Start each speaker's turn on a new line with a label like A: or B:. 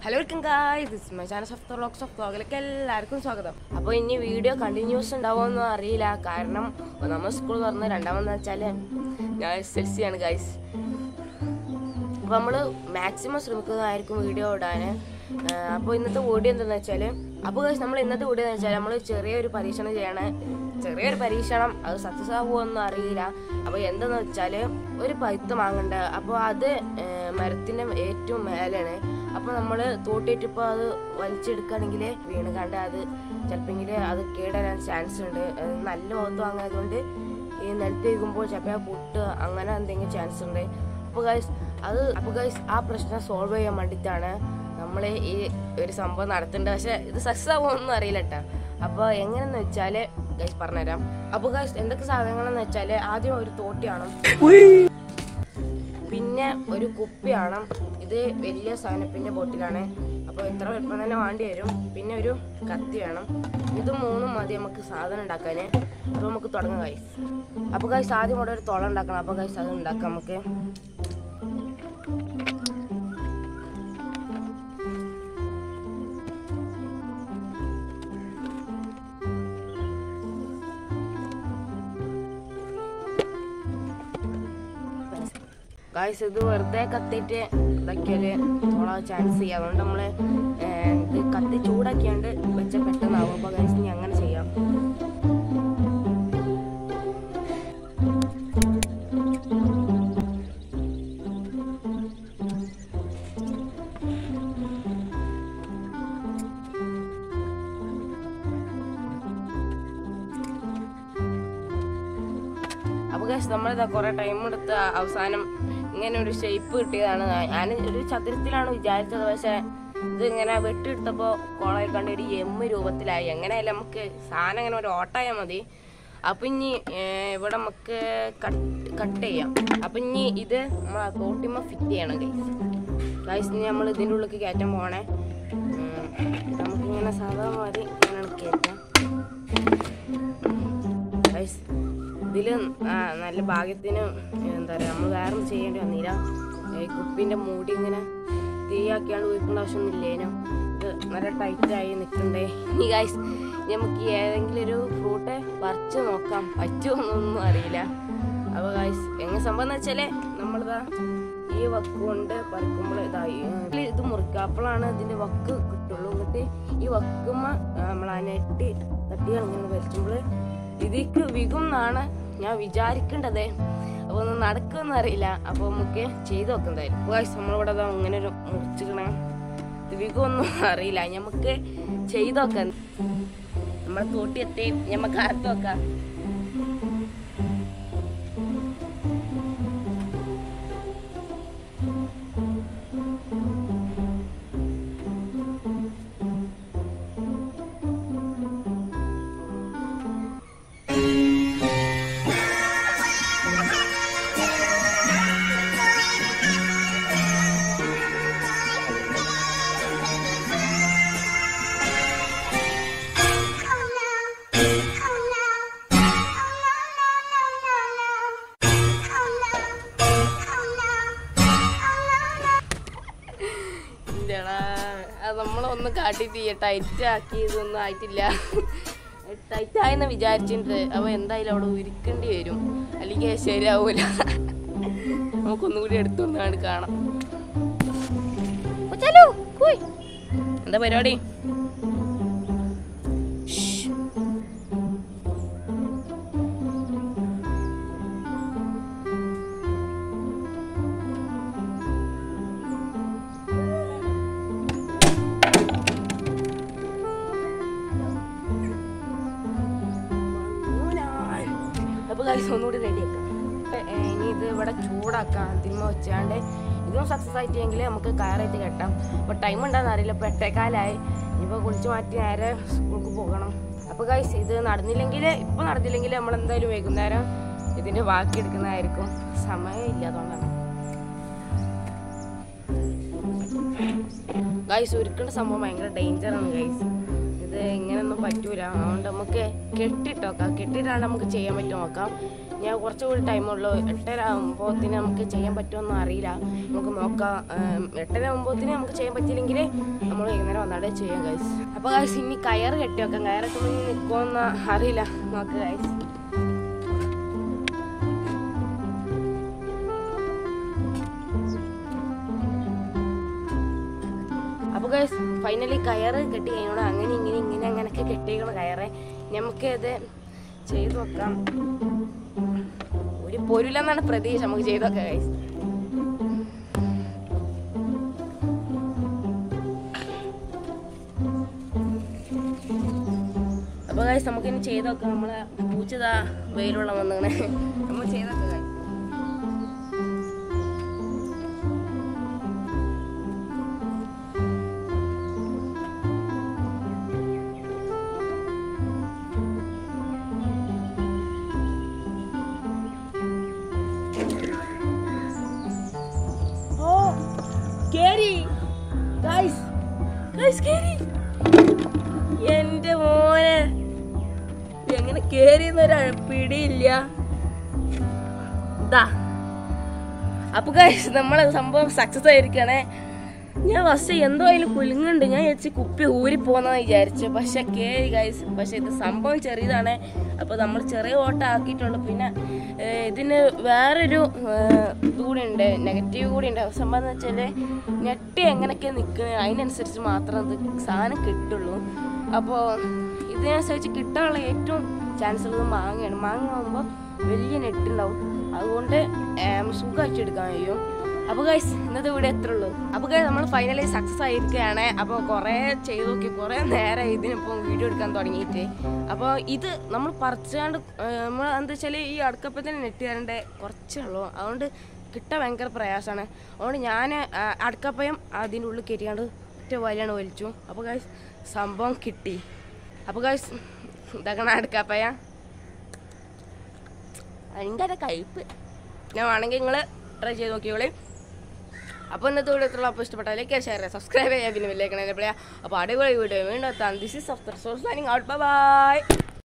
A: Hello welcome guys this my channel of vlogs of വ്ളോഗിലേക്ക് എല്ലാവർക്കും സ്വാഗതം അപ്പോൾ ഇനി വീഡിയോ കണ്ടിന്യൂസ് ഉണ്ടാവുമെന്ന് അറിയില്ല കാരണം നമ്മൾ സ്കൂൾ തുറന്ന് രണ്ടാമെന്ന് വെച്ചാൽ ഞാൻ എസ് എൽ സി ആണ് ഗൈസ് അപ്പോൾ നമ്മൾ മാക്സിമം ശ്രമിക്കുന്നതായിരിക്കും വീഡിയോ ഇടാൻ അപ്പോൾ ഇന്നത്തെ വീഡിയോ എന്താണെന്ന് വെച്ചാൽ അപ്പോൾ ഗൈസ് നമ്മൾ ഇന്നത്തെ വീഡിയോ എന്ന് വെച്ചാൽ നമ്മൾ ചെറിയൊരു പരീക്ഷണം ചെയ്യണേ ചെറിയൊരു പരീക്ഷണം അത് സക്സസ് ആവുമോന്നും അറിയില്ല അപ്പോൾ എന്താന്ന് വെച്ചാൽ ഒരു പഴുത്ത് മാങ്ങണ്ട അപ്പോൾ അത് മരത്തിൻ്റെ ഏറ്റവും മേലെയാണ് അപ്പോൾ നമ്മൾ തോട്ടിയിട്ട് ഇപ്പോൾ അത് വലിച്ചെടുക്കുകയാണെങ്കിൽ വീണ് കണ്ട് അത് ചിലപ്പോൾ അത് കേടാൻ ചാൻസ് ഉണ്ട് അത് നല്ല ഭാഗത്ത് വാങ്ങായതുകൊണ്ട് ഈ നിലത്ത് വയ്ക്കുമ്പോൾ ചിലപ്പോൾ പൊട്ട് അങ്ങനെ എന്തെങ്കിലും ചാൻസ് ഉണ്ട് അപ്പോൾ ഗൈസ് അത് അപ്പോൾ ഗൈസ് ആ പ്രശ്നം സോൾവ് ചെയ്യാൻ വേണ്ടിയിട്ടാണ് നമ്മൾ ഈ ഒരു സംഭവം നടത്തേണ്ടത് പക്ഷേ ഇത് സക്സസ് ആവുമെന്നൊന്നും അറിയില്ല കേട്ടോ അപ്പോൾ എങ്ങനെയെന്ന് വെച്ചാൽ ഗൈസ് പറഞ്ഞുതരാം അപ്പോൾ ഗൈസ് എന്തൊക്കെ സാധനങ്ങളെന്ന് വെച്ചാൽ ആദ്യം ഒരു തോട്ടി വേണം പിന്നെ ഒരു കുപ്പി വേണം ഇത് വലിയ സാധനപ്പിൻ്റെ ബോട്ടിലാണ് അപ്പോൾ ഇത്ര വലുപ്പം തന്നെ വേണ്ടി വരും പിന്നെ ഒരു കത്തി വേണം ഇത് മൂന്നും മതി നമുക്ക് സാധനം ഉണ്ടാക്കാൻ അപ്പോൾ നമുക്ക് തുടങ്ങാം ഗൈസ് അപ്പോൾ ഗൈസ് ആദ്യം കൂടെ ഒരു തുള ഉണ്ടാക്കണം അപ്പോൾ ഗൈസ് അത് ഉണ്ടാക്കാം നമുക്ക് ഗായ്സ് ഇത് വെറുതെ കത്തിയിട്ട് ഇതാക്കിയാല് തോളാ ചാൻസ് ചെയ്യാം അതുകൊണ്ട് നമ്മള് ഏർ, ഇത് കത്തി ചൂടാക്കിയാണ്ട് വെച്ച പെട്ടെന്നാവും അപ്പൊ ഗായ്സ് ഇനി അങ്ങനെ ചെയ്യാം അപ്പൊ ഗൈസ് നമ്മളിതാ കുറെ ടൈം എടുത്ത് അവസാനം ഇങ്ങനെ ഒരു ഷേപ്പ് കിട്ടിയതാണ് ഞാൻ ഒരു ചതുരത്തിലാണ് വിചാരിച്ചത് പക്ഷെ ഇത് ഇങ്ങനെ വെട്ടിയെടുത്തപ്പോ കോളായി കണ്ട ഒരു എമ്മ് രൂപത്തിലായി എങ്ങനെയായാലും നമുക്ക് സാധനം ഇങ്ങനെ ഒരു ഓട്ടായാൽ മതി അപ്പൊ ഇനി ഏർ, ഇവിടെ നമുക്ക് കട്ട് ചെയ്യാം അപ്പൊ ഇനി ഇത് നമ്മൾ തോട്ടിമ ഫിറ്റ് ചെയ്യണം ഗൈസ് ഗൈസ് ഇനി നമ്മൾ ഇതിൻ്റെ ഉള്ളിലേക്ക് കയറ്റാൻ പോകണേ ഉം, നമുക്കിങ്ങനെ സാധാരണ മാതിരി ഇങ്ങനെ കയറ്റാം ഗൈസ് ഇതില് ആ, നല്ല ഭാഗ്യത്തിന് എന്താ പറയുക നമ്മൾ വേറെ ഒന്നും ചെയ്യേണ്ടി വന്നില്ല ഈ കുപ്പിന്റെ മൂടി ഇങ്ങനെ തീയാക്കിയാണ്ട് ഒഴിക്കേണ്ട ആവശ്യമൊന്നും ഇല്ലേനു ഇത് നല്ല ടൈറ്റായി നിൽക്കണ്ടേ ഇനി ഗൈസ് നമുക്ക് ഏതെങ്കിലും ഒരു ഫ്രൂട്ട് പറിച്ച് നോക്കാം പറ്റുമോന്നൊന്നും അറിയില്ല അപ്പോൾ ഗൈസ് എങ്ങനെ സംഭവം എന്ന് വെച്ചാൽ നമ്മളിതാ ഈ വക്ക് കൊണ്ട് പറിക്കുമ്പോൾ ഇതായി ഇതില് ഇത് മുറിക്കുക അപ്പോഴാണ് ഇതിൻ്റെ വക്ക് കിട്ടുള്ളൂ എന്നിട്ട് ഈ വക്കുമ്മ നമ്മൾ ആ നെട്ടി തട്ടികൾ ഇങ്ങനെ വലിക്കുമ്പോൾ ഇതിക്ക് വികും എന്നാണ് ഞാൻ വിചാരിക്കേണ്ടത് അപ്പൊ ഒന്നും നടക്കുമെന്ന് അറിയില്ല അപ്പൊ നമുക്ക് ചെയ്തു നോക്കുന്നതായിരിക്കും ഗൈസ് നമ്മളിവിടെ ദാ ഇങ്ങനെ ഒരു മുറിച്ചിക്കണേ ഇത് വികുമൊന്നും അറിയില്ല നമുക്ക് ചെയ്തു നോക്കാം നമ്മളെ തോട്ടി എത്തി നമുക്ക് അകത്ത് നോക്കാം ഇല്ലടാ അത് നമ്മളൊന്നും കാട്ടിട്ട് ടൈറ്റ് ആക്കി ഇതൊന്നും ആയിട്ടില്ല ടൈറ്റ് ആയെന്ന് വിചാരിച്ചിട്ടുണ്ട് അപ്പൊ എന്തായാലും അവിടെ ഉരുക്കേണ്ടി വരും അല്ലെങ്കിൽ അത് ശരിയാവൂല നമുക്കൊന്നും കൂടി എടുത്തുകൊണ്ടാണ് കാണാം ഓ, ചലോ, കൂയ്. എന്താ പരിപാടി ശ്ശ്. അപ്പൊ ഗൈസ് ഒന്നുകൂടി റെഡി ആക്കാം ഏ, ഇനി ഇത് ഇവിടെ ചൂടാക്കാം അതിമ വെച്ചാണ്ട് ഇതും സക്സസ് ആയിട്ടെങ്കിൽ നമുക്ക് കയറായിട്ട് കെട്ടാം അപ്പോൾ ടൈം ഉണ്ടാകുന്ന അറിയില്ല ഇപ്പോൾ എട്ടേക്കാലായി ഇനിയിപ്പോൾ കുളിച്ച് മാറ്റി നേരെ സ്കൂൾക്ക് പോകണം അപ്പോൾ ഗൈസ് ഇത് നടന്നില്ലെങ്കിൽ ഇപ്പോൾ നടന്നില്ലെങ്കിൽ നമ്മൾ എന്തായാലും വൈകുന്നേരം ഇതിൻ്റെ ബാക്കി എടുക്കുന്നതായിരിക്കും സമയം ഇല്ല അതുകൊണ്ടാണ് ഗൈസ് ഒരുക്കേണ്ട സംഭവം ഭയങ്കര ഡേഞ്ചറാണ് ഗൈസ് ഇത് ഇങ്ങനെയൊന്നും പറ്റൂല അതുകൊണ്ട് നമുക്ക് കെട്ടിട്ട് നോക്കാം കെട്ടിട്ടാണ് നമുക്ക് ചെയ്യാൻ പറ്റുമോ നോക്കാം ഞാൻ കുറച്ചുകൂടി ടൈമുള്ളൂ എട്ടര ആകുമ്പോഴത്തിന് നമുക്ക് ചെയ്യാൻ പറ്റുമെന്ന് അറിയില്ല നമുക്ക് നോക്കാം ഏം, എട്ടര ആകുമ്പോഴത്തിന് നമുക്ക് ചെയ്യാൻ പറ്റിയില്ലെങ്കിൽ നമ്മൾ വൈകുന്നേരം വന്നാടെ ചെയ്യാം ഗൈസ് അപ്പോൾ ഗൈസ് ഇനി കയറ് കെട്ടി വെക്കാം കയറൊക്കെ നിൽക്കുമെന്ന് അറിയില്ല നോക്ക് ഗൈസ് അപ്പോൾ ഗൈസ് ഫൈനലി കയറ് കെട്ടി കഴിഞ്ഞോട് അങ്ങനെ ഇങ്ങനെ ഇങ്ങനെ അങ്ങനെയൊക്കെ കെട്ടിക്കണം കയറ് നമുക്ക് ഇത് ചെയ്തു നോക്കാം ഒരു പൊരുലെന്നാണ് പ്രതീക്ഷ നമുക്ക് ചെയ്തു നോക്കാം ഗൈസ് അപ്പോൾ ഗൈസ് നമുക്കിനി ചെയ്ത് നോക്കാം നമ്മളെ പൂച്ചതാ വെയിലുള്ള വന്നങ്ങനെ നമ്മൾ ചെയ്ത് നോക്കാം guys. ഓ കേറി ഗൈസ് ഗൈസ് കേറി എന്റെ മോനെ ഇത് എങ്ങനെ കേറിയെന്നൊരു പിടിയില്ല ഇതാ അപ്പൊ ഗൈസ് നമ്മളെ സംഭവം സക്സസ് ആയിരിക്കണേ ഞാൻ ഫസ്റ്റ് എന്തോ അതിൽ കുലുങ്ങുന്നുണ്ട് ഞാൻ വിചാരിച്ച് കുപ്പി ഊരി പോന്നാ വിചാരിച്ചു പക്ഷെ കേറി ഗൈസ് പക്ഷെ ഇത് സംഭവം ചെറിയതാണ് അപ്പൊ നമ്മൾ ചെറിയ ഓട്ടം ആക്കിയിട്ടുള്ളൂ പിന്നെ ഏഹ്, ഇതിന് വേറൊരു ഏഹ്, ഇത് കൂടി ഉണ്ട് നെഗറ്റീവ് കൂടി ഉണ്ട് സംഭവം എന്ന് വെച്ചാല് ഞെട്ടി എങ്ങനെയൊക്കെ നിൽക്കുന്നത് അതിനനുസരിച്ച് മാത്രം ഇത് സാധനം കിട്ടുള്ളൂ അപ്പോൾ ഇതിനനുസരിച്ച് കിട്ടാനുള്ള ഏറ്റവും ചാൻസ് ഉള്ളത് മാങ്ങയാണ് മാങ്ങ ആകുമ്പോൾ വലിയ നെട്ടുണ്ടാവും അതുകൊണ്ട് സുഖമാക്കി എടുക്കാൻ കഴിയും അപ്പോൾ ഗൈസ് ഇന്നത്തെ വീഡിയോ എത്ര ഉള്ളൂ അപ്പോൾ ഗൈസ് നമ്മൾ ഫൈനലി സക്സസ് ആയിരിക്കുകയാണ് അപ്പോൾ കുറേ ചെയ്ത് നോക്കി കുറേ നേരം ഇതിനിപ്പോൾ വീഡിയോ എടുക്കാൻ തുടങ്ങിയിട്ട് അപ്പോൾ ഇത് നമ്മൾ പറിച്ചാണ്ട് നമ്മൾ എന്താ വെച്ചാൽ ഈ അടുക്കപ്പത്തിന് നെറ്റ് തരേണ്ട കുറച്ചേ ഉള്ളൂ അതുകൊണ്ട് കിട്ടാൻ ഭയങ്കര പ്രയാസമാണ് അതുകൊണ്ട് ഞാൻ അടുക്കപ്പയം അതിൻ്റെ ഉള്ളിൽ കയറ്റിയാണ്ട് ഒറ്റ വലിയാണ് വലിച്ചു അപ്പോൾ ഗൈസ് സംഭവം കിട്ടി അപ്പോൾ ഗൈസ് ഇതാക്കണ അടുക്കപ്പയ ഭയങ്കര കയ്പ്പ് ഞാൻ വേണമെങ്കിൽ നിങ്ങൾ ട്രൈ ചെയ്ത് നോക്കിയോളി അപ്പോൾ ഇന്നത്തെ വീഡിയോ എത്ര അപ്പോൾ ഇഷ്ടപ്പെട്ടാൽ ലൈക്ക് ഷെയർ സബ്സ്ക്രൈബ് ചെയ്യാൻ പിന്നെ വില്ലേക്കണേ അപ്പോൾ അടിപൊളി വീഡിയോ വീണ്ടും എത്താം this is of the source out by